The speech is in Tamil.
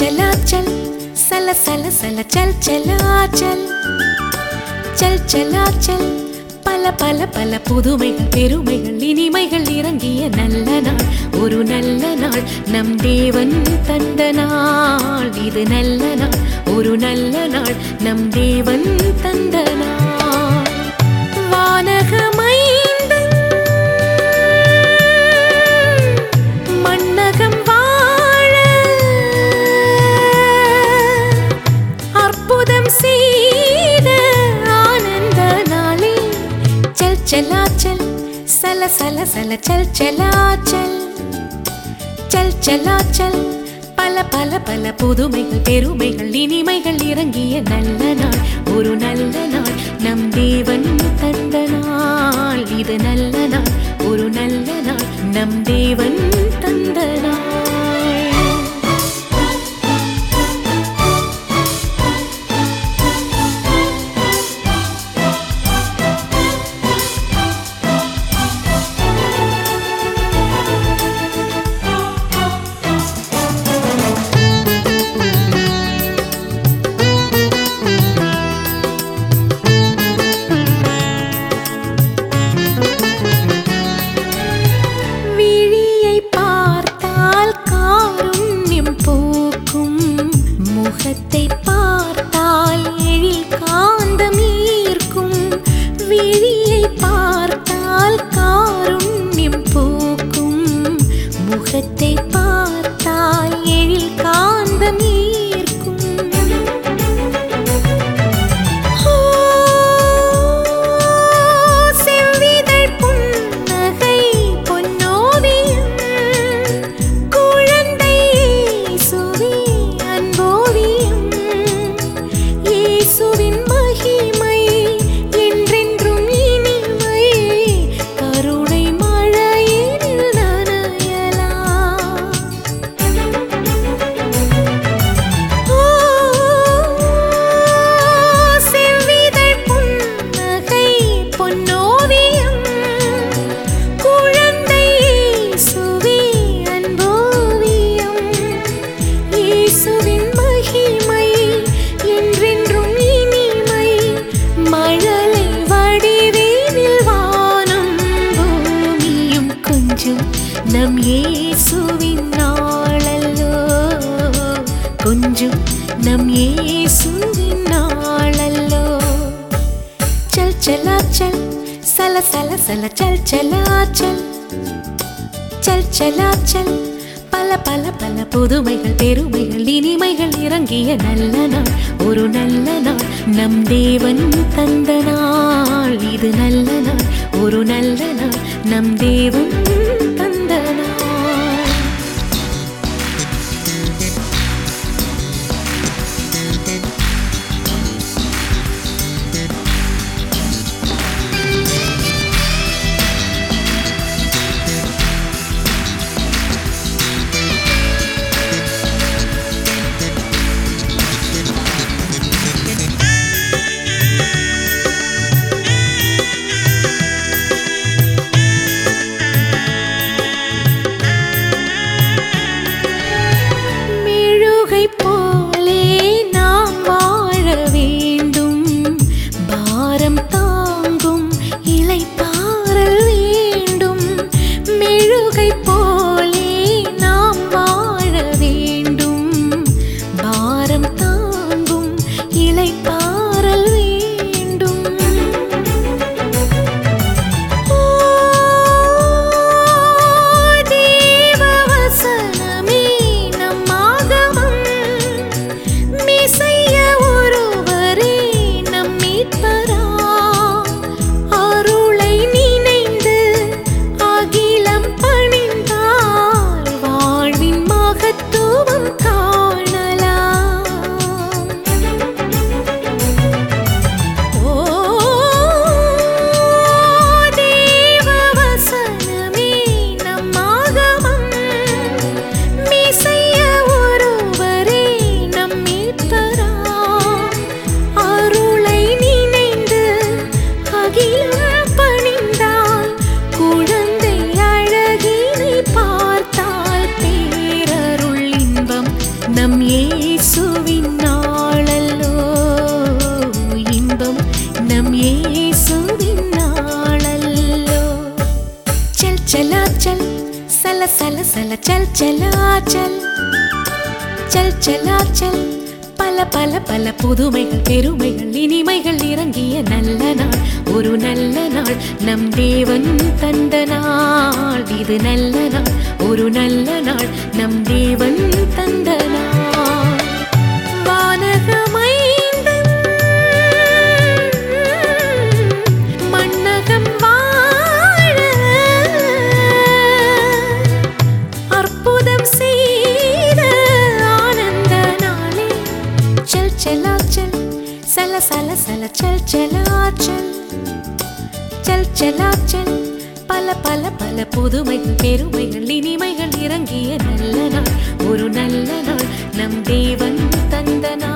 चला चल சல சல சல சல் சலா சல் சல் சலா சல் பல பல பல புதுமைகள் பெருமைகள் இனிமைகள் இறங்கிய நல்ல நாள் ஒரு நல்ல நாள் நம் தேவன் தந்த நாள் இது நல்ல நாள் ஒரு நல்ல நாள் நம் தேவன் தந்த நாள் வானகமைந்தன் மண்ணகம் வாழ அற்புதம் செய்த ஆனந்த நாளே சல் சலாச்சல் சல சல சல சல் சலாச்சல் சல் சலாச்சல் பல பல பல புதுமைகள் பெருமைகள் இனிமைகள் இறங்கிய நல்ல நாள் ஒரு நல்ல நாள் நம் தேவன் தந்த நாள் இது நல்ல நாள் ஒரு நல்ல நாள் நம் தேவன் தந்த நாள் விழியை பார்த்தால் காருண்யம் போக்கும் முகத்தை பார்த்தால் எழில் காந்தம் ஈர்க்கும் விழியை பார்த்தால் காருண்யம் போக்கும் முகத்தை பார்த்தால் எழில் காந்தம் ஈர்க்கும் செவ்விதழ் புன்னகை பொன்னோவியம் குழந்தை இயேசுவே அன்போவியம் இயேசுவின் மகிமை என்றென்றும் இனிமை கருணை மழையில் நனையலாம் செவ்விதழ் புன்னகை பொன்னோவியம் குழந்தை இயேசுவே அன்போவியம் இயேசுவின் மகிமை என்றென்றும் இனிமை மழலை வடிவேனில் வானம் பூமியும் கொஞ்சம் நம் இயேசுவின் நாளல்லோ கொஞ்சம் நம் இயேசுவின் நாளல்லோ चल चला चल சல சல சல चल चला चल चल चला चल பல பல பல புதுமைகள் பெருமைகள் இனிமைகள் இறங்கிய நல்ல நாள் ஒரு நல்ல நாள் நம் தேவன் தந்த நாள் இது நல்ல நாள் ஒரு நல்ல நாள் நம் தேவன் தந்த நாள் மெழுகை போலே நாம் வாழ வேண்டும் பாரம் தாங்கும் இலைப்பாறல் வேண்டும் மெழுகை போலே நாம் வாழ வேண்டும் பாரம் தாங்கும் இலைப்பாறல் வேண்டும் ஓ தேவவசனமே நம் ஆகமம் மெசிய ஒருவரே நம் மீட்பரா அருளை நினைந்து அகிலம் பணிந்தால் வாழ்வின் மகத்துவம் காணலாம் ஓ தேவவசனமே நம் ஆகமம் மெசிய ஒருவரே நம் மீட்பரா அருளை நினைந்து அகிலம் பணிந்தால் குழந்தை அழகினை பார்த்தால் பேரருள் இன்பம் சலாச்சல் சல் சலாச்சல் பல பல பல புதுமைகள் பெருமைகள் இனிமைகள் இறங்கிய நல்ல நாள் ஒரு நல்ல நாள் நம் தேவன் தந்த நாள் இது நல்ல நாள் ஒரு நல்ல நாள் நம் தேவன் தந்த நாள் வானகமைந்தன் மண்ணகம் வாழ அற்புதம் செய்த ஆனந்த நாளே செல் செலாச்சல் சல சல சல செல் செலாச்சல் செல் செலாச்சல் பல பல பல புதுமைகள் பெருமைகள் இனிமைகள் இறங்கிய நல்ல நாள் ஒரு நல்ல நாள் நம் தேவன் தந்த நாள்